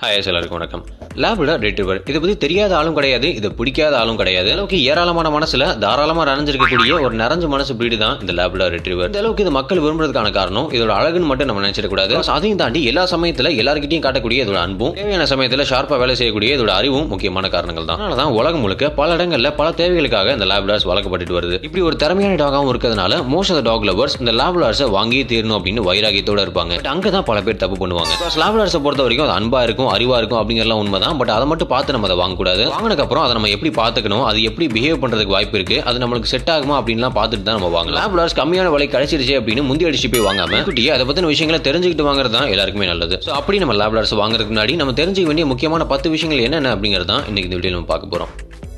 hi எல்லாருக்கும் வணக்கம் Labrador retriever இதை பத்தி தெரியாத ஆளும் கிடையாது இதை பிடிக்காத ஆளும் கிடையாது அளவுக்கு ஏராளமான மனசுல தாராளமா நிறைஞ்சிருக்கக்கூடிய ஒரு நிறைஞ்ச மனசு பிரீடு தான் இந்த லேப்ரடார் ரெட்ரிவர் இந்த அளவுக்கு இது மக்கள் விரும்புறதுக்கான காரணம் இதோட அழகுன்னு மட்டும் நம்ம நினைச்சிடக்கூடாது அதையும் தாண்டி எல்லா சமயத்துல எல்லாருக்கிட்டையும் காட்டக்கூடிய இதோட அன்பும் தேவையான சமயத்துல ஷார்ப்பா வேலை செய்யக்கூடிய இதோட அறிவும் முக்கியமான காரணங்கள் தான் அதனால தான் உலகம் முழுக்க பல இடங்கள்ல பல தேவைகளுக்காக இந்த லேப்டார்ஸ் வளர்க்கப்பட்டு வருது இப்படி ஒரு திறமையான டாகாவும் இருக்கிறதுனால மோஸ்ட் ஆஃப் டாக் லவர்ஸ் இந்த லேப்டார்ஸை வாங்கி தீரணும் அப்படின்னு வைராகியத்தோட இருப்பாங்க பட் அங்கே தான் பல பேர் தப்பு பண்ணுவாங்க லேப்டார்ஸை பொறுத்த வரைக்கும் அது அன்பா இருக்கும் அறிவா இருக்கும் அப்படிங்கறதுலாம் உண்மைதான் பட் அதை மட்டும் பார்த்து நம்ம அதை வாங்கக்கூடாது வாங்கினதுக்கு அப்புறம் அதை நம்ம எப்படி பார்த்துக்கணும் அது எப்படி பிஹேவ் பண்றதுக்கு வாய்ப்பு இருக்கு அது நம்மளுக்கு செட் ஆகுமா அப்படின்லாம் பார்த்துட்டு தான் நம்ம வாங்கலாம் லேப்டார்ஸ் கம்மியான விலை கிடைச்சிருச்சு அப்படின்னு முந்தி அடிச்சு போய் வாங்காம குட்டி அதை பத்தின விஷயங்களை தெரிஞ்சுக்கிட்டு வாங்குறது தான் எல்லாருக்குமே நல்லது ஸோ அப்படி நம்ம லேப்டார்ஸ் வாங்குறதுக்கு முன்னாடி நம்ம தெரிஞ்சுக்க வேண்டிய முக்கியமான பத்து விஷயங்கள் என்னென்ன அப்படிங்கிறது தான் இன்னைக்கு இந்த வீடியோ நம்ம பார்க்க போறோம்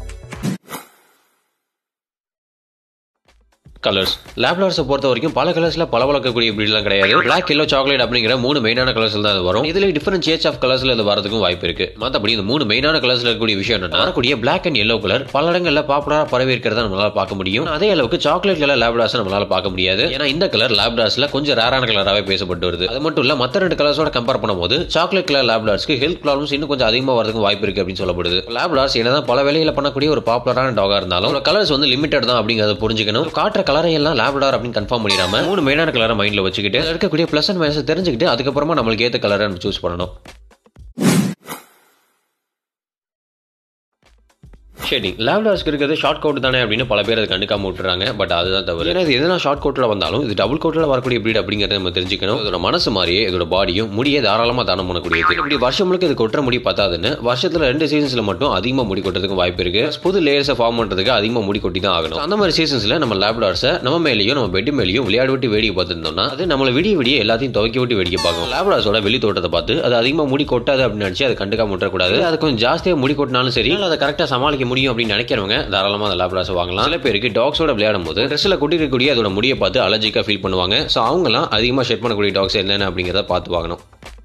கலர்ஸ் லேப்லார்ஸை பொறுத்த வரைக்கும் பல கலர்ஸ்ல பல வளர்க்கக்கூடிய பிரீட்லாம் கிடையாது பிளாக் எல்லோ சாக்லேட் அப்படிங்கிற மூணு மெயினான கலர்ஸ்ல தான் அது வரும் இதுல டிஃபரெண்ட் ஷேட்ஸ் ஆஃப் கலர்ஸ்ல இது வரதுக்கும் வாய்ப்பு இருக்கு மற்றபடி இந்த மூணு மெயினான கலர்ஸ்ல இருக்கக்கூடிய விஷயம் என்னன்னா வரக்கூடிய பிளாக் அண்ட் எல்லோ கலர் பல இடங்கள்ல பாப்புலரா பரவி இருக்கிறத நம்மளால பார்க்க முடியும் அதே அளவுக்கு சாக்லேட் கலர் லேப்டார்ஸ் நம்மளால பார்க்க முடியாது ஏன்னா இந்த கலர் லேப்டார்ஸ்ல கொஞ்சம் ரேரான கலராகவே பேசப்பட்டு வருது அது மட்டும் இல்ல மற்ற ரெண்டு கலர்ஸோட கம்பேர் பண்ணும்போது சாக்லேட் கலர் லேப்டார்ஸ்க்கு ஹெல்த் ப்ராப்ளம்ஸ் இன்னும் கொஞ்சம் அதிகமாக வரதுக்கு வாய்ப்பு இருக்கு அப்படின்னு சொல்லப்படுது லேப்டார்ஸ் என்னதான் பல வேலைகளை பண்ணக்கூடிய ஒரு பாப்புலரான டாகா இருந்தாலும் கலர்ஸ் வந்து லிமிட்டட் தான் அப்படிங்கறத புரிஞ்சுக்கணும் காட்டுற கலரை எல்லாம் லேப்டார் அப்படின்னு கன்ஃபார்ம் பண்ணிடாம மூணு மெயினான கலரை மைண்ட்ல வச்சுக்கிட்டு அதுல இருக்கக்கூடிய பிளஸ் அண்ட் மைனஸ் தெரிஞ்சுக்கிட்டு அதுக்கப்புறமா நம்மளுக்கு ஏத்த கலரை நம்ம சூஸ் பண்ணணும் ஷேடிங் லேப்டார்ஸ்க்கு இருக்கிறது ஷார்ட் கோட் தானே அப்படின்னு பல பேர் அதை கண்டுக்காம விட்டுறாங்க பட் அதுதான் தவறு ஏன்னா இது எதனா ஷார்ட் கோட்டில் வந்தாலும் இது டபுள் கோட்டில் வரக்கூடிய பிரீட் அப்படிங்கிறத நம்ம தெரிஞ்சுக்கணும் இதோட மனசு மாதிரியே இதோட பாடியும் முடியே தாராளமாக தானம் பண்ணக்கூடியது இப்படி வருஷம் முழுக்க இது கொட்டுற முடி பத்தாதுன்னு வருஷத்துல ரெண்டு சீசன்ஸ்ல மட்டும் அதிகமாக முடி கொட்டுறதுக்கு வாய்ப்பு இருக்கு புது லேயர்ஸை ஃபார்ம் பண்றதுக்கு அதிகமாக முடி கொட்டி தான் ஆகணும் அந்த மாதிரி சீசன்ஸ்ல நம்ம லேப்டார்ஸை நம்ம மேலேயும் நம்ம பெட் மேலேயும் விளையாட விட்டு வேடிக்கை பார்த்துருந்தோம்னா அது நம்மள விடிய விடிய எல்லாத்தையும் துவைக்க விட்டு வேடிக்கை பார்க்கும் லேப்டார்ஸோட வெளி தோட்டத்தை பார்த்து அது அதிகமாக முடி கொட்டாது அப்படின்னு நினைச்சு அதை கண்டுக்காம விட்டுறக்கூடாது அது கொஞ்சம் ஜாஸ்தியாக முடி கொட்டினாலும் சரி அதை கரெக்டாக சமாளிக்க முடியும் அப்படின்னு நினைக்கிறவங்க தாராளமாக அந்த லேப்டார்ஸ் வாங்கலாம் சில பேருக்கு டாக்ஸோட விளையாடும் போது ட்ரெஸ்ஸில் கொட்டிருக்கக்கூடிய அதோட முடியை பார்த்து அலர்ஜிக்காக ஃபீல் பண்ணுவாங்க ஸோ அவங்கலாம் அதிகமாக ஷெட் பண்ணக்கூடிய டாக்ஸ் என்னென்ன அப்படிங்கிறத பார்த்து வாங்கணும்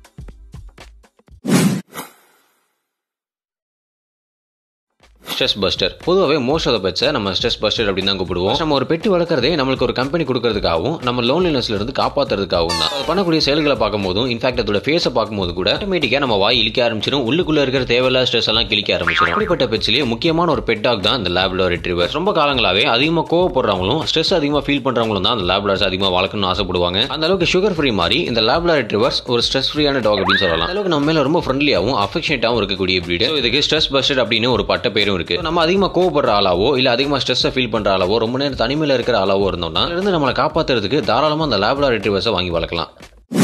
ஸ்ட்ரெஸ் பஸ்டர் பொதுவாகவே மோஸ்ட் ஆஃப் த பெட்ஸை நம்ம ஸ்ட்ரெஸ் பஸ்டர் அப்படின்னு தான் கூப்பிடுவோம் நம்ம ஒரு பெட்டு வளர்க்குறதே நம்மளுக்கு ஒரு கம்பெனி கொடுக்கறதுக்காகவும் நம்ம லோன்லினஸ்ல இருந்து காப்பாற்றுறதுக்காகவும் தான் அது பண்ணக்கூடிய செயல்களை பார்க்கும்போதும் இன்ஃபேக்ட் அதோட ஃபேஸை பார்க்கும்போது கூட ஆட்டோமேட்டிக்காக நம்ம வாய் இழிக்க ஆரம்பிச்சிடும் உள்ளுக்குள்ள இருக்கிற தேவையில்லாத ஸ்ட்ரெஸ் எல்லாம் கிளிக்க ஆரம்பிச்சிடும் அப்படிப்பட்ட பெட்ஸ்லேயே முக்கியமான ஒரு பெட் டாக் தான் இந்த லேப்டார் ரிட்ரீவர் ரொம்ப காலங்களாகவே அதிகமாக கோவப்படுறவங்களும் ஸ்ட்ரெஸ் அதிகமாக ஃபீல் பண்ணுறவங்களும் தான் அந்த லேப்டார்ஸ் அதிகமாக வளர்க்கணும்னு ஆசைப்படுவாங்க அந்த அளவுக்கு சுகர் ஃப்ரீ மாதிரி இந்த லேப்டார் ரிட்ரீவர்ஸ் ஒரு ஸ்ட்ரெஸ் ஃப்ரீயான டாக் அப்படின்னு சொல்லலாம் அந்த அளவுக்கு நம்ம மேல ரொம்ப ஃப்ரெண்ட்லியாகவும் அஃபெக்ஷனேட்டாகவும் இருக்கக்கூடிய பிரீடு இதுக்கு ஸ்ட்ரெஸ் பஸ்டர் அப்படின்னு ஒரு பட்ட பேரும் இருக்கு நம்ம அதிகமாக கோவப்படுற ஆளாவோ இல்ல அதிகமாக ஸ்ட்ரெஸ்ஸை ஃபீல் பண்ற ஆளாவோ ரொம்ப நேரம் தனிமையில் இருக்கிற ஆளாவோ இருந்தோம்னா இருந்து நம்மளை காப்பாத்துறதுக்கு தாராளமாக அந்த லேப்டார் ரிட்ரீவர்ஸை வாங்கி வளர்க்கலாம்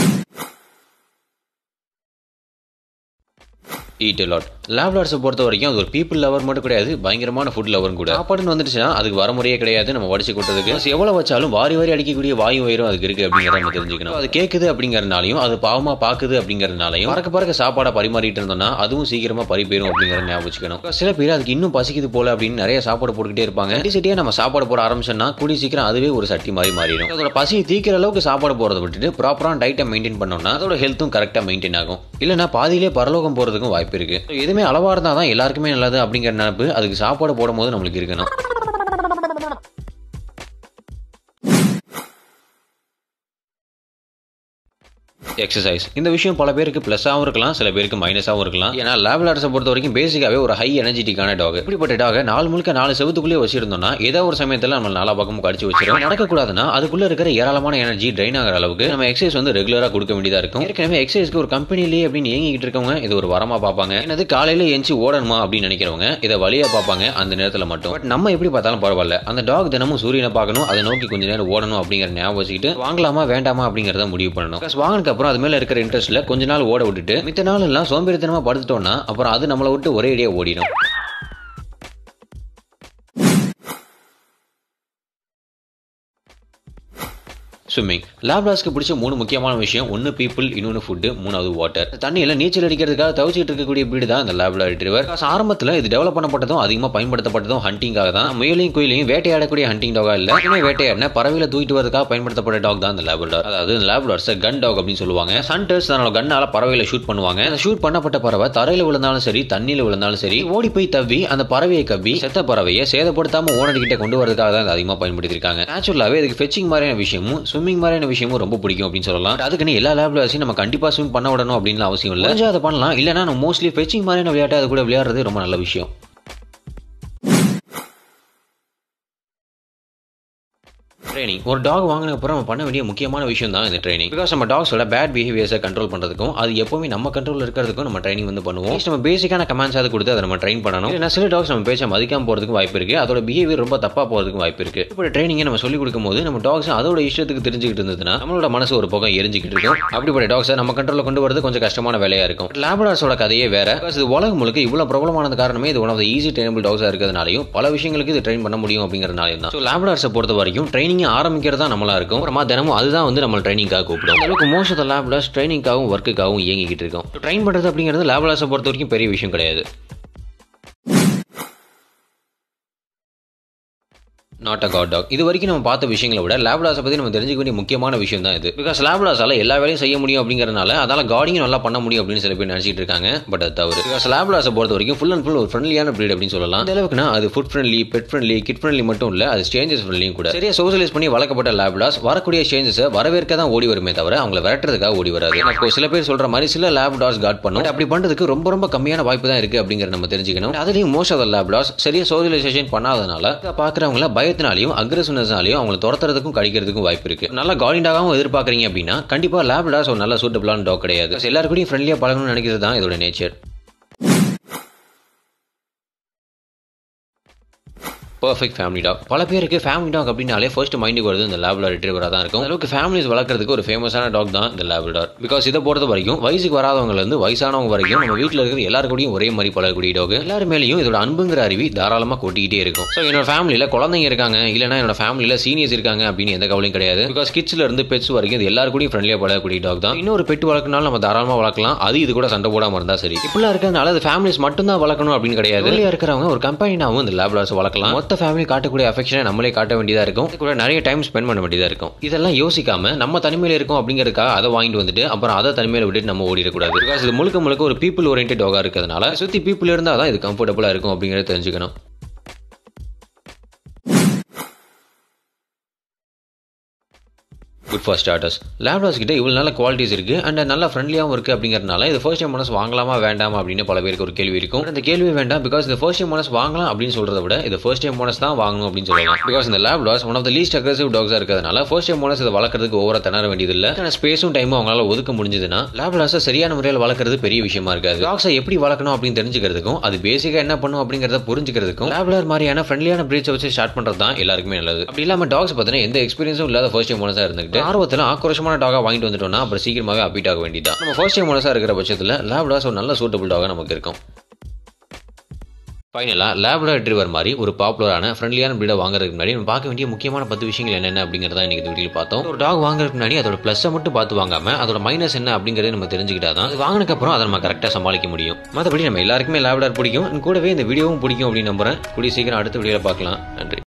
ஈட் லாட் லேப்டார்ஸை பொறுத்த வரைக்கும் அது ஒரு பீப்புள் லவர் மட்டும் கிடையாது பயங்கரமான ஃபுட் லவரும் கூட சாப்பாடுன்னு வந்துட்டுச்சுன்னா அதுக்கு வரமுறையே கிடையாது நம்ம வடிச்சு கொட்டதுக்கு அது எவ்வளவு வச்சாலும் வாரி வாரி அடிக்கக்கூடிய வாயு வயிறும் அதுக்கு இருக்கு அப்படிங்கிறத நம்ம தெரிஞ்சுக்கணும் அது கேட்குது அப்படிங்கறதுனாலையும் அது பாவமா பாக்குது அப்படிங்கறதுனாலையும் பறக்க பறக்க சாப்பாடை பரிமாறிட்டு இருந்தோம்னா அதுவும் சீக்கிரமா பறி போயிரும் அப்படிங்கறத ஞாபகம் வச்சுக்கணும் சில பேர் அதுக்கு இன்னும் பசிக்குது போல அப்படின்னு நிறைய சாப்பாடு போட்டுக்கிட்டே இருப்பாங்க சட்டி சட்டியா நம்ம சாப்பாடு போட ஆரம்பிச்சோம்னா கூடி சீக்கிரம் அதுவே ஒரு சட்டி மாதிரி மாறிடும் அதோட பசி தீக்கிற அளவுக்கு சாப்பாடு போறதை விட்டுட்டு ப்ராப்பரான டயட்டை மெயின்டைன் பண்ணோம்னா அதோட ஹெல்த்தும் கரெக்டா மெயின்டைன் ஆகும் இல்லைன்னா பாதியிலே பரலோகம் போறதுக்கும் வாய்ப்பு இருக்கு எதுவுமே அளவா இருந்தா தான் எல்லாருக்குமே நல்லது அப்படிங்கிற நினைப்பு அதுக்கு சாப்பாடு போடும்போது நம்மளுக்கு இருக்கணும் எக்ஸசைஸ் இந்த விஷயம் பல பேருக்கு ப்ளஸ்ஸாகவும் இருக்கலாம் சில பேருக்கு மைனஸாகவும் இருக்கலாம் ஏன்னா லேப்லார்ஸை பொறுத்த வரைக்கும் பேசிக்காவே ஒரு ஹை எனர்ஜெட்டிக்கான டாக் இப்படிப்பட்ட டாக நாலு முழுக்க நாலு செவத்துக்குள்ளே வச்சிருந்தோம்னா ஏதோ ஒரு சமயத்தில் நம்ம நாலா பக்கமும் கடிச்சு வச்சிடும் நடக்கக்கூடாதுன்னா அதுக்குள்ள இருக்கிற ஏராளமான எனர்ஜி ட்ரைன் ஆகிற அளவுக்கு நம்ம எக்ஸசைஸ் வந்து ரெகுலராக கொடுக்க வேண்டியதாக இருக்கும் ஏற்கனவே எக்ஸசைஸ்க்கு ஒரு கம்பெனிலேயே அப்படின்னு ஏங்கிட்டு இருக்கவங்க இது ஒரு வரமா பார்ப்பாங்க என்னது காலையில எஞ்சி ஓடணுமா அப்படின்னு நினைக்கிறவங்க இதை வழியா பார்ப்பாங்க அந்த நேரத்தில் மட்டும் பட் நம்ம எப்படி பார்த்தாலும் பரவாயில்ல அந்த டாக் தினமும் சூரியனை பார்க்கணும் அதை நோக்கி கொஞ்ச நேரம் ஓடணும் அப்படிங்கிற ஞாபகம் வச்சுக்கிட்டு வாங்கலாமா வேண்டாமா அப்படிங்கிறத முடிவு பண்ணணும் வாங்கினதுக்கு அப்புறம் அது மேல இருக்கிற இன்ட்ரெஸ்ட்ல கொஞ்ச நாள் ஓட விட்டுட்டு மித்த நாள் எல்லாம் சோம்பேறித்தனமா படுத்துட்டோம்னா அப்புறம் அது நம்மளை விட்டு ஒரே அடியா ஓடிடும் ஸ்விம்மிங் லேப்டாஸ்க்கு பிடிச்ச மூணு முக்கியமான விஷயம் ஒன்று பீப்புள் இன்னொன்று ஃபுட்டு மூணாவது வாட்டர் தண்ணியில் நீச்சல் அடிக்கிறதுக்காக தவிச்சிட்டு இருக்கக்கூடிய பீடு தான் இந்த லேப்டார் ரிட்ரீவர் ஆரம்பத்தில் இது டெவலப் பண்ணப்பட்டதும் அதிகமாக பயன்படுத்தப்பட்டதும் ஹண்டிங்காக தான் முயலையும் குயிலையும் வேட்டையாடக்கூடிய ஹண்டிங் டாகா இல்லை இன்னும் வேட்டையாடின பறவையில தூக்கிட்டு வரதுக்காக பயன்படுத்தப்பட்ட டாக் தான் இந்த லேப்டார் அதாவது லேப்டார்ஸ் கன் டாக் அப்படின்னு சொல்லுவாங்க சண்டர்ஸ் தன்னோட கண்ணால பறவையில ஷூட் பண்ணுவாங்க அந்த ஷூட் பண்ணப்பட்ட பறவை தரையில விழுந்தாலும் சரி தண்ணியில விழுந்தாலும் சரி ஓடி போய் தவ்வி அந்த பறவையை கவ்வி செத்த பறவையை சேதப்படுத்தாம ஓனர்கிட்ட கொண்டு வரதுக்காக தான் அதிகமாக பயன்படுத்திருக்காங்க நேச்சுரலாவே இதுக்கு ஃபெச்சிங் மாதிரியான விஷயமும் ஸ்விம்மிங் ஸ்விம்மிங் மாதிரியான விஷயமும் ரொம்ப பிடிக்கும் அப்படின்னு சொல்லலாம் அதுக்குன்னு எல்லா லேப்லஸையும் நம்ம கண்டிப்பா ஸ்விம் பண்ண விடணும் அப்படின்னு அவசியம் இல்லை கொஞ்சம் அதை பண்ணலாம் இல்லைனா நம்ம மோஸ்ட்லி ஃபெச்சிங் மாதிரியான விளையாட்டு அது கூட விளையாடுறது ரொம்ப நல்ல விஷயம் ட்ரைனிங் ஒரு டாக் வாங்கின அப்புறம் நம்ம பண்ண வேண்டிய முக்கியமான விஷயம் தான் இந்த ட்ரைனிங் பிகாஸ் நம்ம டாக்ஸோட பேட் பிஹேவியர்ஸை கண்ட்ரோல் பண்ணுறதுக்கும் அது எப்பவுமே நம்ம கண்ட்ரோல் இருக்கிறதுக்கும் நம்ம ட்ரைனிங் வந்து பண்ணுவோம் Just நம்ம பேசிக்கான கமெண்ட்ஸ் அதை கொடுத்து அதை நம்ம ட்ரெயின் பண்ணணும் ஏன்னா சில டாக்ஸ் நம்ம பேச்ச மதிக்காம போகிறதுக்கு வாய்ப்பு இருக்கு அதோட பிஹேவியர் ரொம்ப தப்பா போகிறதுக்கு வாய்ப்பு இருக்கு இப்போ ட்ரைனிங்கை நம்ம சொல்லிக் கொடுக்கும்போது நம்ம டாக்ஸ் அதோட இஷ்டத்துக்கு தெரிஞ்சுக்கிட்டு இருந்ததுன்னா நம்மளோட மனசு ஒரு பக்கம் எரிஞ்சுக்கிட்டு இருக்கும் அப்படிப்பட்ட டாக்ஸை நம்ம கண்ட்ரோலில் கொண்டு வரது கொஞ்சம் கஷ்டமான வேலையா இருக்கும் லேபடார்ஸோட கதையே வேற Because இது உலகம் முழுக்க இவ்வளவு பிரபலமானது காரணமே இது ஒன் ஆஃப் ஈஸி ட்ரெயினபிள் டாக்ஸாக இருக்கிறதுனாலையும் பல விஷயங்களுக்கு இது ட்ரெயின் பண்ண முடியும் அப்படிங்கிறதுனாலையும் தான் ஸோ லேபடார்ஸை பொறுத்த வரைக்கும் ட்ரைனிங் ஆரம்பிக்கிறது தான் நம்மளா இருக்கும் அப்புறமா தினமும் அதுதான் வந்து நம்ம ட்ரைனிங்காக கூப்பிடும் அந்த அளவுக்கு மோஸ்ட் ஆஃப் லேப்டார்ஸ் ட்ரைனிங்காகவும் ஒர்க்குக்காகவும் இயங்கிக்கிட்டு இருக்கும் ட்ரெயின் பண்ணுறது அப்படிங்கிறது லேப்டார்ஸை பொறுத்த வரைக்கும் பெரிய விஷயம் கிடையாது நாட் அ காட் டாக் இது வரைக்கும் நம்ம பார்த்த விஷயங்களை விட லேப்டாஸை பற்றி நம்ம தெரிஞ்சுக்க வேண்டிய முக்கியமான விஷயம் தான் இது பிகாஸ் லேப்டாஸால எல்லா வேலையும் செய்ய முடியும் அப்படிங்கிறதுனால அதால காடியும் நல்லா பண்ண முடியும் அப்படின்னு சில பேர் நினச்சிட்டு இருக்காங்க பட் அது தவறு பிகாஸ் லேப்டாஸை பொறுத்த வரைக்கும் ஃபுல் அண்ட் ஃபுல் ஒரு ஃப்ரெண்ட்லியான ப்ரீட் அப்படின்னு சொல்லலாம் அந்த அளவுக்குனா அது food friendly pet friendly kid friendly மட்டும் இல்லை அது ஸ்டேஞ்சஸ் ஃப்ரெண்ட்லியும் கூட சரியா சோஷியலைஸ் பண்ணி வளர்க்கப்பட்ட லேப்டாஸ் வரக்கூடிய சேஞ்சஸை வரவேற்க தான் ஓடி வருமே தவிர அவங்கள விரட்டுறதுக்காக ஓடி வராது அப்போ சில பேர் சொல்ற மாதிரி சில லேப்டாஸ் காட் பண்ணும் But அப்படி பண்றதுக்கு ரொம்ப ரொம்ப கம்மியான வாய்ப்பு தான் இருக்கு அப்படிங்கிற நம்ம தெரிஞ்சுக்கணும் அதுலயும் மோஸ்ட் ஆஃப் லேப்டாஸ் சரியா சோஷியலைசேஷன் பண்ணாதனால இதை பாக்குறவங்கள பயத்தினாலையும் அக்ரஸிவ்னஸ்னாலையும் அவங்களை துரத்துறதுக்கும் கடிக்கிறதுக்கும் வாய்ப்பு இருக்கு நல்லா காலிண்டாகவும் எதிர்பார்க்கறீங்க அப்படின்னா கண்டிப்பா லேப்டாஸ் ஒரு நல்ல சூட்டபிளான டாக் கிடையாது எல்லாருக்கூடயும் ஃப்ரெண்ட்லியா பழகணும்னு நினைக்கிறது தான் இதோட நேச்சர் பர்ஃபெக்ட் ஃபேமிலி டாக் பல பேருக்கு ஃபேமிலி டாக் அப்படின்னாலே ஃபர்ஸ்ட் மைண்டுக்கு வருது இந்த லேப்டார் ரிட்ரீவராக தான் இருக்கும் அந்த அளவுக்கு ஃபேமிலிஸ் வளர்க்கறதுக்கு ஒரு ஃபேமஸான டாக் தான் இந்த லேப்டார் பிகாஸ் இதை பொறுத்த வரைக்கும் வயசுக்கு வராதவங்கல இருந்து வயசானவங்க வரைக்கும் நம்ம வீட்டில் இருக்கிற எல்லாரு கூடயும் ஒரே மாதிரி பழகக்கூடிய டாக் எல்லாரு மேலேயும் இதோட அன்புங்கிற அருவி தாராளமாக கொட்டிக்கிட்டே இருக்கும் ஸோ என்னோட ஃபேமிலியில் குழந்தைங்க இருக்காங்க இல்லைனா என்னோட ஃபேமிலியில் சீனியர்ஸ் இருக்காங்க அப்படின்னு எந்த கவலையும் கிடையாது பிகாஸ் கிட்ஸ்ல இருந்து பெட்ஸ் வரைக்கும் இது எல்லாரு கூடயும் ஃப்ரெண்ட்லியாக பழகக்கூடிய டாக் தான் இன்னொரு பெட் வளர்க்கனாலும் நம்ம தாராளமாக வளர்க்கலாம் அது இது கூட சண்டை போடாமல் இருந்தால் சரி இப்படிலாம் இருக்கிறதுனால அது ஃபேமிலிஸ் மட்டும்தான் வளர்க்கணும் அப்படின்னு கிடையாது வெளியே இருக்கிறவங்க ஒரு கம்பெனினாவும் இந்த லேப்டார்ஸ் வளர்க்கலாம் மொத்த ஃபேமிலி காட்டக்கூடிய அஃபெக்ஷனை நம்மளே காட்ட வேண்டியதா இருக்கும் இது கூட நிறைய டைம் ஸ்பெண்ட் பண்ண வேண்டியதா இருக்கும் இதெல்லாம் யோசிக்காம நம்ம தனிமையில இருக்கோம் அப்படிங்கறதுக்காக அதை வாங்கிட்டு வந்துட்டு அப்புறம் அதை தனிமையில விட்டுட்டு நம்ம ஓடிடக்கூடாது பிகாஸ் இது முழுக்க முழுக்க ஒரு பீப்புள் ஓரியன்ட் டாகா இருக்கிறதுனால சுத்தி பீப்புள் இருந்தா தான் இது கம்ஃபர்டபுளா இருக்கும் அப்படிங்கறத தெரிஞ்சுக்கணும் குட் ஃபார் ஸ்டார்டர்ஸ் லேப்டாப்ஸ் கிட்ட இவ்வளோ நல்ல குவாலிட்டிஸ் இருக்கு அண்ட் நல்லா ஃப்ரெண்ட்லியாகவும் இருக்கு அப்படிங்கிறதுனால இது ஃபர்ஸ்ட் டைம் மனசு வாங்கலாமா வேண்டாமா அப்படின்னு பல பேருக்கு ஒரு கேள்வி இருக்கும் அந்த கேள்வி வேண்டாம் பிகாஸ் இந்த ஃபர்ஸ்ட் டைம் மனசு வாங்கலாம் அப்படின்னு சொல்றத விட இது ஃபர்ஸ்ட் டைம் மனசு தான் வாங்கணும் அப்படின்னு சொல்லலாம் பிகாஸ் இந்த Labradors one of the least aggressive டாக்ஸாக இருக்கிறதுனால ஃபர்ஸ்ட் டைம் மனசு இதை வளர்க்கறதுக்கு ஓவரா திணற வேண்டியதில்லை ஆனால் ஸ்பேஸும் டைமும் அவங்களால ஒதுக்க முடிஞ்சதுன்னா லேப்டாஸை சரியான முறையில் வளர்க்கறது பெரிய விஷயமா இருக்காது டாக்ஸை எப்படி வளர்க்கணும் அப்படின்னு தெரிஞ்சுக்கிறதுக்கும் அது பேசிக்காக என்ன பண்ணும் அப்படிங்கிறத புரிஞ்சுக்கிறதுக்கும் லேப்டார் மாதிரியான ஃப்ரெண்ட்லியான பிரீச்சை வச்சு ஸ்டார்ட் பண்ணுறது தான் எல்லாருக்குமே நல்லது அப்படி இல்லாமல் டாக்ஸ் பார்த்தீங்கன்னா எந்த எக்ஸ்பீரியன்ஸும் இல்லாத ஃபர்ஸ்ட் டைம் மனசாக இருந்துகிட்டு ஆர்வத்தில் ஆக்ரோஷமான டாகா வாங்கிட்டு வந்துட்டோம்னா அப்புறம் சீக்கிரமாகவே அப்பிட் ஆக வேண்டியதான் நம்ம ஃபர்ஸ்ட் டைம் மனசாக இருக்கிற பட்சத்தில் லேப்டாஸ் ஒரு நல்ல சூட்டபிள் டாகாக நமக்கு இருக்கும் ஃபைனலாக லேப்டா ரிட்ரிவர் மாதிரி ஒரு பாப்புலரான ஃப்ரெண்ட்லியான பிரீடை வாங்குறதுக்கு முன்னாடி நம்ம பார்க்க வேண்டிய முக்கியமான பத்து விஷயங்கள் என்னென்ன அப்படிங்கிறத இன்னைக்கு இந்த வீடியோவில் பார்த்தோம் ஒரு டாக் வாங்குறதுக்கு முன்னாடி அதோட ப்ளஸ்ஸை மட்டும் பார்த்து வாங்காம அதோட மைனஸ் என்ன அப்படிங்கிறத நம்ம தெரிஞ்சுக்கிட்டா தான் அது வாங்கினதுக்கு அப்புறம் அதை நம்ம கரெக்டாக சமாளிக்க முடியும் மற்றபடி நம்ம எல்லாருக்குமே லேப்டார் பிடிக்கும் கூடவே இந்த வீடியோவும் பிடிக்கும் அப்படின்னு நம்புறேன் கூடிய சீக்கிரம் அடுத்த வீடியோவில் பார்க்கலாம் நன்றி